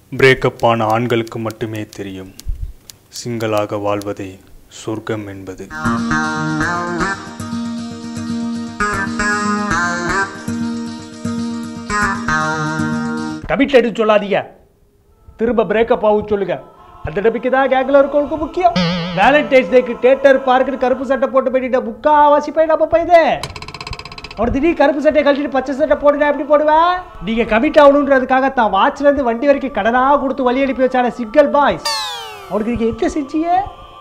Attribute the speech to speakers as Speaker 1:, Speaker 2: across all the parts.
Speaker 1: Breakup ஆன ஆண்களுக்கு மட்டுமே தெரியும் சிங்களாக வாழ்வதே சொர்க்கம் என்பது
Speaker 2: கமிட் எடுத்து சொல்லாதீங்க திரும்ப பிரேக்கப் ஆகும் சொல்லுங்க அந்த டபிக்கு தான் கேங்கில் இருக்கவங்களுக்கு முக்கியம் வேலண்டைன்ஸ் டேக்கு தேட்டர் பார்க்குன்னு கருப்பு சட்டை போட்டு போயிட்டு முக்காவாசி போய் நம்ம போயிதே அவர் திடீர் கருப்பு சட்டை கழிச்சிட்டு பச்சை சட்டை போடுனா எப்படி போடுவேன் நீங்க கமிட் ஆகணுன்றதுக்காக தான் வாட்ச்ல இருந்து வண்டி வரைக்கும் கடனாக கொடுத்து வழி அனுப்பி வச்சான சிங்கிள் பாய்ஸ் அவருக்கு நீங்க என்ன செஞ்சீங்க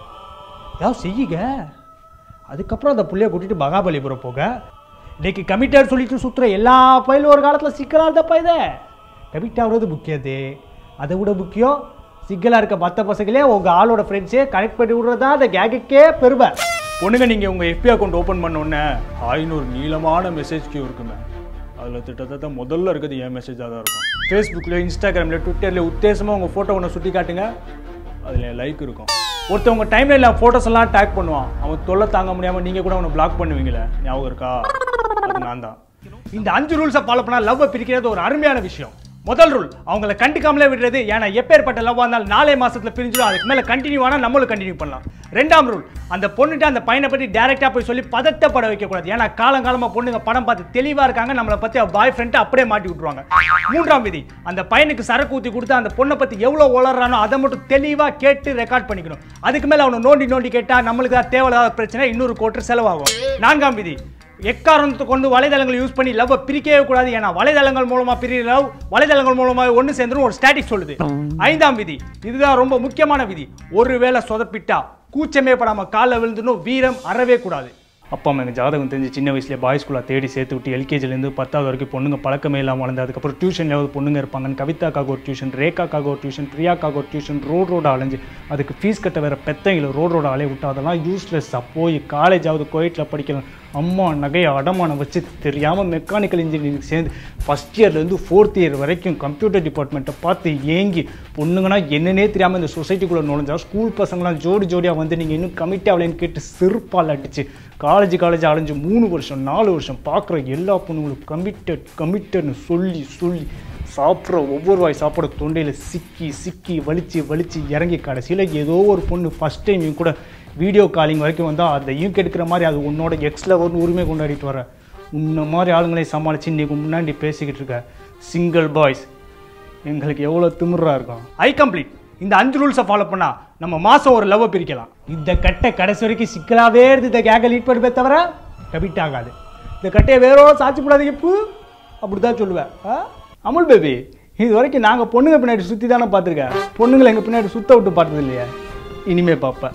Speaker 2: ஏதாவது செய்யுங்க அதுக்கப்புறம் அந்த புள்ளைய கூட்டிட்டு மகாபலிபுரம் போக இன்னைக்கு கமிட்டர் சொல்லிட்டு சுத்துற எல்லா பயிலும் ஒரு காலத்தில் சிக்கலாக இருந்தப்பா இதை கமிட் ஆகுறது முக்கியது அதை விட முக்கியம் சிக்கலாக இருக்க மற்ற பசங்களே உங்கள் ஆளோட ஃப்ரெண்ட்ஸே கனெக்ட் பண்ணி விடுறது தான் அந்த கேங்குக்கே பெருமை
Speaker 1: பொண்ணுங்க நீங்கள் உங்கள் எஃபி அக்கௌண்ட் ஓப்பன் பண்ண உடனே ஐநூறு நீளமான மெசேஜ் கியூ இருக்குமே அதில் திட்டத்தட்ட முதல்ல இருக்கிறது என் மெசேஜாக தான் இருக்கும் ஃபேஸ்புக்கில் இன்ஸ்டாகிராமில் ட்விட்டரில் உத்தேசமாக உங்கள் ஃபோட்டோ ஒன்று சுட்டி காட்டுங்க அதில் லைக் இருக்கும் ஒருத்தவங்க டைம்ல ஃபோட்டோஸ் எல்லாம் டேக் பண்ணுவான் அவன் தொல்லை தாங்க முடியாமல் நீங்கள் கூட அவனை பிளாக் பண்ணுவீங்களே ஞாபகம் இருக்கா அது நான் தான்
Speaker 2: இந்த அஞ்சு ரூல்ஸை ஃபாலோ பண்ணால் லவ்வை பிரிக்கிறது ஒரு அருமையான விஷயம் முதல் ரூல் அவங்கள கண்டுக்காமலே விடுறது ஏன்னா எப்பேற்பட்ட லவ்வாக இருந்தாலும் நாலே மாசத்துல பிரிஞ்சிடும் அதுக்கு மேலே கண்டினியூ ஆனால் நம்மளும் கண்டினியூ பண்ணலாம் ரெண்டாம் ரூல் அந்த பொண்ணுகிட்ட அந்த பையனை பற்றி டேரெக்டாக போய் சொல்லி பதட்டப்பட வைக்கக்கூடாது ஏன்னா காலங்காலமாக பொண்ணுங்க படம் பார்த்து தெளிவாக இருக்காங்க நம்மளை பற்றி பாய் ஃப்ரெண்ட்டை அப்படியே மாட்டி விட்ருவாங்க மூன்றாம் விதி அந்த பையனுக்கு சரக்கு ஊற்றி கொடுத்து அந்த பொண்ணை பற்றி எவ்வளோ வளர்றானோ அதை மட்டும் தெளிவாக கேட்டு ரெக்கார்ட் பண்ணிக்கணும் அதுக்கு மேலே அவனை நோண்டி நோண்டி கேட்டால் நம்மளுக்கு தான் தேவையில்லாத பிரச்சனை இன்னொரு கோட்டு செலவாகும் நான்காம் விதி எக்காரணத்தை கொண்டு வலைதளங்களை யூஸ் பண்ணி லவ்வை பிரிக்கவே கூடாது ஏன்னா வலைதளங்கள் மூலமா பிரிய லவ் வலைதளங்கள் மூலமா ஒன்று சேர்ந்துரும் ஒரு ஸ்டாட்டிக் சொல்லுது ஐந்தாம் விதி இதுதான் ரொம்ப முக்கியமான விதி ஒருவேளை சொதப்பிட்டா கூச்சமே படாம காலில் விழுந்துணும் வீரம் அறவே கூடாது
Speaker 1: அப்பா அம்மா எனக்கு ஜாதகம் தெரிஞ்சு சின்ன வயசுலேயே பாய்ஸ் ஸ்கூலில் தேடி சேர்த்து விட்டு எல்கேஜிலேருந்து பத்தாவது வரைக்கும் பொண்ணுங்க பழக்கமே இல்லாமல் வளர்ந்து அதுக்கப்புறம் டியூஷன்லேயாவது பொண்ணுங்க இருப்பாங்கன்னு கவிதாக்காக ஒரு டியூஷன் ரேகாக்காக ஒரு டியூஷன் பிரியாக்காக ஒரு டியூஷன் ரோட் ரோட அலைஞ்சு அதுக்கு ஃபீஸ் கட்ட வேற பெத்தைங்களை ரோட் ரோட அலைய விட்டு அதெல்லாம் யூஸ்லெஸ்ஸாக போய் காலேஜாவது கோயிட்டில் படிக்கலாம் அம்மா நகையை அடமானம் வச்சு தெரியாமல் மெக்கானிக்கல் இன்ஜினியரிங் சேர்ந்து ஃபஸ்ட் இயர்லேருந்து ஃபோர்த் இயர் வரைக்கும் கம்ப்யூட்டர் டிபார்ட்மெண்ட்டை பார்த்து ஏங்கி பொண்ணுங்கன்னா என்னன்னே தெரியாமல் இந்த சொசைட்டிக்குள்ளே நுழைஞ்சா ஸ்கூல் பசங்களாம் ஜோடி ஜோடியாக வந்து நீங்கள் இன்னும் கமிட் ஆகலைன்னு கேட்டு செருப்பால் அடிச்சு காலேஜ் காலேஜ் அலைஞ்சு மூணு வருஷம் நாலு வருஷம் பார்க்குற எல்லா பொண்ணுங்களும் கமிட்டட் கமிட்டட்னு சொல்லி சொல்லி சாப்பிட்ற ஒவ்வொரு வாய் சாப்பிட தொண்டையில் சிக்கி சிக்கி வலிச்சு வலிச்சு இறங்கி கடைசியில் ஏதோ ஒரு பொண்ணு ஃபஸ்ட் டைம் கூட வீடியோ காலிங் வரைக்கும் வந்தால் அதையும் கெடுக்கிற மாதிரி அது உன்னோட எக்ஸில் ஒரு உரிமை கொண்டாடிட்டு வர உன்ன மாதிரி ஆளுங்களை சமாளித்து இன்னைக்கு முன்னாடி பேசிக்கிட்டு இருக்க சிங்கிள் பாய்ஸ் எங்களுக்கு எவ்வளோ திமிரா இருக்கும்
Speaker 2: ஐ கம்ப்ளீட் இந்த அஞ்சு ரூல்ஸை ஃபாலோ பண்ணா நம்ம மாசம் ஒரு லவ்வை பிரிக்கலாம் இந்த கட்டை கடைசி வரைக்கும் சிக்கலாவே இருந்து இந்த கேங்கை லீட் பண்ணுமே தவிர கமிட் ஆகாது இந்த கட்டையை வேறோட சாட்சி போடாதீங்க பூ அப்படிதான் சொல்லுவேன் ஆ? அமுல் பேபி இது வரைக்கும் நாங்கள் பொண்ணுங்க பின்னாடி சுற்றி தானே பார்த்துருக்கேன் பொண்ணுங்களை எங்கள் பின்னாடி சுத்த விட்டு பார்த்தது இல்லையா இனிமே பார்ப்பேன்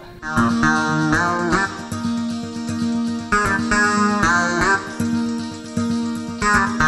Speaker 3: Yeah.